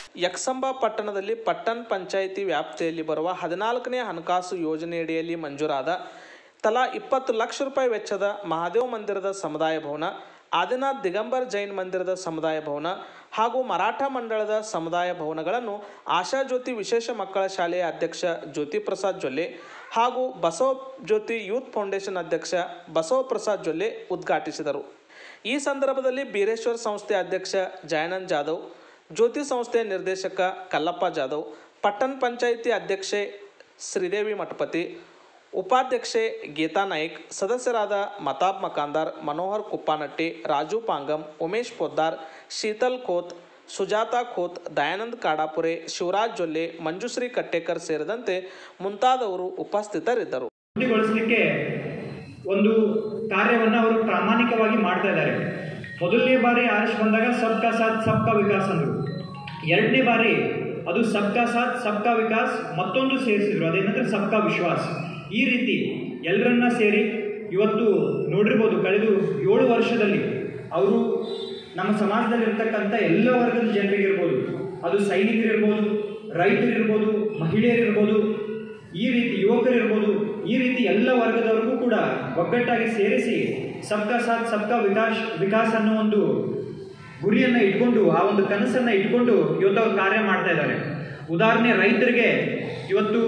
ಯಕ್ಸಂಬ ಪಟ್ಟಣದಲ್ಲಿ ಪಟ್ಟಣ ಪಂಚಾಯಿತಿ ವ್ಯಾಪ್ತಿಯಲ್ಲಿ ಬರುವ ಹದಿನಾಲ್ಕನೇ ಹಣಕಾಸು ಯೋಜನೆಯಡಿಯಲ್ಲಿ ಮಂಜೂರಾದ ತಲಾ ಇಪ್ಪತ್ತು ಲಕ್ಷ ರೂಪಾಯಿ ವೆಚ್ಚದ ಮಹಾದೇವ ಮಂದಿರದ ಸಮುದಾಯ ಭವನ ಆದಿನಾಥ್ ದಿಗಂಬರ್ ಜೈನ್ ಮಂದಿರದ ಸಮುದಾಯ ಭವನ ಹಾಗೂ ಮರಾಠ ಮಂಡಳದ ಸಮುದಾಯ ಭವನಗಳನ್ನು ಆಶಾಜ್ಯೋತಿ ವಿಶೇಷ ಮಕ್ಕಳ ಶಾಲೆಯ ಅಧ್ಯಕ್ಷ ಜ್ಯೋತಿ ಪ್ರಸಾದ್ ಜೊಲ್ಲೆ ಹಾಗೂ ಬಸವ ಜ್ಯೋತಿ ಯೂತ್ ಫೌಂಡೇಶನ್ ಅಧ್ಯಕ್ಷ ಬಸವ ಪ್ರಸಾದ್ ಜೊಲ್ಲೆ ಉದ್ಘಾಟಿಸಿದರು ಈ ಸಂದರ್ಭದಲ್ಲಿ ಬೀರೇಶ್ವರ ಸಂಸ್ಥೆ ಅಧ್ಯಕ್ಷ ಜಯಾನಂದ್ ಜಾಧವ್ ಜ್ಯೋತಿ ಸಂಸ್ಥೆಯ ನಿರ್ದೇಶಕ ಕಲ್ಲಪ್ಪ ಜಾಧವ್ ಪಟ್ಟಣ ಪಂಚಾಯಿತಿ ಅಧ್ಯಕ್ಷೆ ಶ್ರೀದೇವಿ ಮಠಪತಿ ಉಪಾಧ್ಯಕ್ಷೆ ಗೀತಾ ನಾಯ್ಕ್ ಸದಸ್ಯರಾದ ಮತಾಬ್ ಮಕಾಂದಾರ್ ಮನೋಹರ್ ಕುಪ್ಪಾನಟ್ಟಿ ರಾಜು ಪಾಂಗಮ್ ಉಮೇಶ್ ಪೊದ್ದಾರ್ ಶೀತಲ್ ಖೋತ್ ಸುಜಾತಾ ಖೋತ್ ದಯಾನಂದ್ ಕಾಡಾಪುರೆ ಶಿವರಾಜ್ ಜೊಲ್ಲೆ ಮಂಜುಶ್ರೀ ಕಟ್ಟೇಕರ್ ಸೇರಿದಂತೆ ಮುಂತಾದವರು ಉಪಸ್ಥಿತರಿದ್ದರು ಅಭಿವೃದ್ಧಿಗೊಳಿಸಲಿಕ್ಕೆ ಒಂದು ಕಾರ್ಯವನ್ನು ಅವರು ಪ್ರಾಮಾಣಿಕವಾಗಿ ಮಾಡ್ತಾ ಇದ್ದಾರೆ ಮೊದಲನೇ ಬಾರಿ ಆರಿಸ್ ಬಂದಾಗ ಸಬ್ಕಾ ಸಾಥ್ ಸಬ್ಕಾ ವಿಕಾಸ್ ಅಂದರು ಎರಡನೇ ಬಾರಿ ಅದು ಸಬ್ಕಾ ಸಾಥ್ ಸಬ್ಕಾ ವಿಕಾಸ್ ಮತ್ತೊಂದು ಸೇರಿಸಿದ್ರು ಅದೇನಂದ್ರೆ ಸಬ್ಕಾ ವಿಶ್ವಾಸ್ ಈ ರೀತಿ ಎಲ್ಲರನ್ನ ಸೇರಿ ಇವತ್ತು ನೋಡಿರ್ಬೋದು ಕಳೆದು ಏಳು ವರ್ಷದಲ್ಲಿ ಅವರು ನಮ್ಮ ಸಮಾಜದಲ್ಲಿರ್ತಕ್ಕಂಥ ಎಲ್ಲ ವರ್ಗದ ಜನರಿಗಿರ್ಬೋದು ಅದು ಸೈನಿಕರಿರ್ಬೋದು ರೈತರಿರ್ಬೋದು ಮಹಿಳೆಯರಿರ್ಬೋದು ಈ ರೀತಿ ಯುವಕರಿರ್ಬೋದು ಈ ರೀತಿ ಎಲ್ಲ ವರ್ಗದವರಿಗೂ ಕೂಡ ಒಗ್ಗಟ್ಟಾಗಿ ಸೇರಿಸಿ ಸಬ್ಕಾ ಸಾಥ್ ಸಬ್ಕಾ ವಿಕಾಸ್ ವಿಕಾಸ್ ಅನ್ನೋ ಒಂದು ಗುರಿಯನ್ನ ಇಟ್ಕೊಂಡು ಆ ಒಂದು ಕನಸನ್ನ ಇಟ್ಕೊಂಡು ಇವತ್ತು ಅವ್ರು ಕಾರ್ಯ ಮಾಡ್ತಾ ಇದ್ದಾರೆ ಉದಾಹರಣೆ ರೈತರಿಗೆ ಇವತ್ತು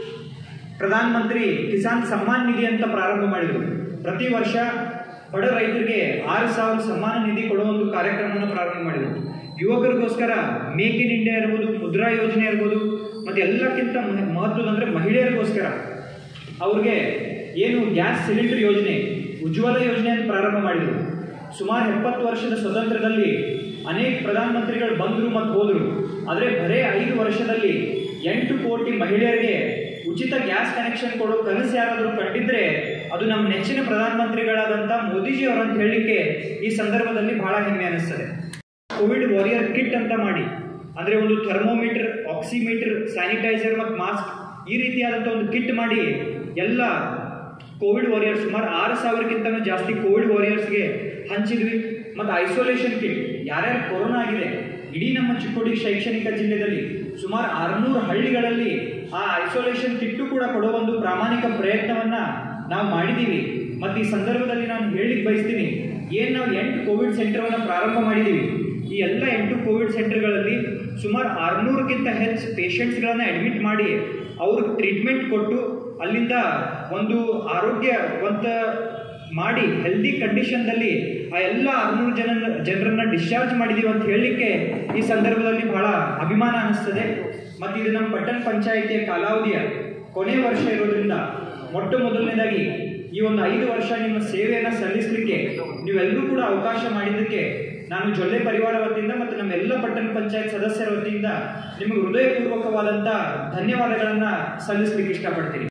ಪ್ರಧಾನ ಮಂತ್ರಿ ಕಿಸಾನ್ ಸಮ್ಮಾನ್ ನಿಧಿ ಅಂತ ಪ್ರಾರಂಭ ಮಾಡಿದರು ಪ್ರತಿ ವರ್ಷ ಬಡ ರೈತರಿಗೆ ಆರು ಸಾವಿರ ಸಮ್ಮಾನ ನಿಧಿ ಕೊಡುವ ಒಂದು ಕಾರ್ಯಕ್ರಮವನ್ನು ಪ್ರಾರಂಭ ಮಾಡಿದರು ಯುವಕರಿಗೋಸ್ಕರ ಮೇಕ್ ಇನ್ ಇಂಡಿಯಾ ಇರ್ಬೋದು ಮುದ್ರಾ ಯೋಜನೆ ಇರ್ಬೋದು ಮತ್ತು ಎಲ್ಲಕ್ಕಿಂತ ಮಹ- ಮಹತ್ವದ ಅಂದರೆ ಮಹಿಳೆಯರಿಗೋಸ್ಕರ ಅವ್ರಿಗೆ ಏನು ಗ್ಯಾಸ್ ಸಿಲಿಂಡರ್ ಯೋಜನೆ ಉಜ್ವಲ ಯೋಜನೆಯನ್ನು ಪ್ರಾರಂಭ ಮಾಡಿದರು ಸುಮಾರು ಎಪ್ಪತ್ತು ವರ್ಷದ ಸ್ವತಂತ್ರದಲ್ಲಿ ಅನೇಕ ಪ್ರಧಾನಮಂತ್ರಿಗಳು ಬಂದರು ಮತ್ತು ಹೋದರು ಆದರೆ ಬರೇ ಐದು ವರ್ಷದಲ್ಲಿ ಎಂಟು ಕೋಟಿ ಮಹಿಳೆಯರಿಗೆ ಉಚಿತ ಗ್ಯಾಸ್ ಕನೆಕ್ಷನ್ ಕೊಡೋ ಕನಸು ಯಾರಾದರೂ ಕಂಡಿದ್ರೆ ಅದು ನಮ್ಮ ನೆಚ್ಚಿನ ಪ್ರಧಾನಮಂತ್ರಿಗಳಾದಂಥ ಮೋದಿಜಿ ಅವರಂತ ಹೇಳಲಿಕ್ಕೆ ಈ ಸಂದರ್ಭದಲ್ಲಿ ಬಹಳ ಹೆಮ್ಮೆ ಅನಿಸ್ತದೆ ಕೋವಿಡ್ ವಾರಿಯರ್ ಕಿಟ್ ಅಂತ ಮಾಡಿ ಅಂದರೆ ಒಂದು ಥರ್ಮೋಮೀಟರ್ ಆಕ್ಸಿಮೀಟರ್ ಸ್ಯಾನಿಟೈಸರ್ ಮತ್ತು ಮಾಸ್ಕ್ ಈ ರೀತಿಯಾದಂಥ ಒಂದು ಕಿಟ್ ಮಾಡಿ ಎಲ್ಲ ಕೋವಿಡ್ ವಾರಿಯರ್ಸ್ ಸುಮಾರು ಆರು ಸಾವಿರಕ್ಕಿಂತಲೂ ಜಾಸ್ತಿ ಕೋವಿಡ್ ವಾರಿಯರ್ಸ್ಗೆ ಹಂಚಿದ್ವಿ ಮತ್ತು ಐಸೋಲೇಷನ್ ಕಿಟ್ ಯಾರ್ಯಾರು ಕೊರೋನಾ ಆಗಿದೆ ಇಡೀ ನಮ್ಮ ಚಿಕ್ಕೋಡಿ ಶೈಕ್ಷಣಿಕ ಜಿಲ್ಲೆಯಲ್ಲಿ ಸುಮಾರು ಆರುನೂರು ಹಳ್ಳಿಗಳಲ್ಲಿ ಆ ಐಸೋಲೇಷನ್ ಕಿಟ್ಟು ಕೂಡ ಕೊಡೋ ಒಂದು ಪ್ರಾಮಾಣಿಕ ಪ್ರಯತ್ನವನ್ನ ನಾವು ಮಾಡಿದ್ದೀವಿ ಮತ್ತು ಈ ಸಂದರ್ಭದಲ್ಲಿ ನಾನು ಹೇಳಿಕ್ ಬಯಸ್ತೀನಿ ಏನು ನಾವು ಎಂಟು ಕೋವಿಡ್ ಸೆಂಟರ್ವನ್ನು ಪ್ರಾರಂಭ ಮಾಡಿದ್ದೀವಿ ಈ ಎಲ್ಲ ಎಂಟು ಕೋವಿಡ್ ಸೆಂಟರ್ಗಳಲ್ಲಿ ಸುಮಾರು ಆರುನೂರಕ್ಕಿಂತ ಹೆಚ್ಚು ಪೇಷಂಟ್ಸ್ಗಳನ್ನು ಅಡ್ಮಿಟ್ ಮಾಡಿ ಅವ್ರಿಗೆ ಟ್ರೀಟ್ಮೆಂಟ್ ಕೊಟ್ಟು ಅಲ್ಲಿಂದ ಒಂದು ಆರೋಗ್ಯವಂತ ಮಾಡಿ ಹೆಲ್ದಿ ಕಂಡೀಷನ್ದಲ್ಲಿ ಆ ಎಲ್ಲ ಆರುನೂರು ಜನ ಜನರನ್ನ ಡಿಸ್ಚಾರ್ಜ್ ಮಾಡಿದೀವಿ ಅಂತ ಹೇಳಲಿಕ್ಕೆ ಈ ಸಂದರ್ಭದಲ್ಲಿ ಬಹಳ ಅಭಿಮಾನ ಅನಿಸ್ತದೆ ಮತ್ತು ಇದು ನಮ್ಮ ಪಟ್ಟಣ ಪಂಚಾಯಿತಿಯ ಕಾಲಾವಧಿಯ ಕೊನೆ ವರ್ಷ ಇರೋದ್ರಿಂದ ಮೊಟ್ಟ ಮೊದಲನೇದಾಗಿ ಈ ಒಂದು ಐದು ವರ್ಷ ನಿಮ್ಮ ಸೇವೆಯನ್ನು ಸಲ್ಲಿಸಲಿಕ್ಕೆ ನೀವೆಲ್ಲರೂ ಕೂಡ ಅವಕಾಶ ಮಾಡಿದ್ದಕ್ಕೆ ನಾನು ಜೊಲ್ಲೆ ಪರಿವಾರ ವತಿಯಿಂದ ಮತ್ತು ನಮ್ಮೆಲ್ಲ ಪಟ್ಟಣ ಪಂಚಾಯತ್ ಸದಸ್ಯರ ವತಿಯಿಂದ ನಿಮಗೆ ಹೃದಯಪೂರ್ವಕವಾದಂಥ ಧನ್ಯವಾದಗಳನ್ನು ಸಲ್ಲಿಸಲಿಕ್ಕೆ ಇಷ್ಟಪಡ್ತೀನಿ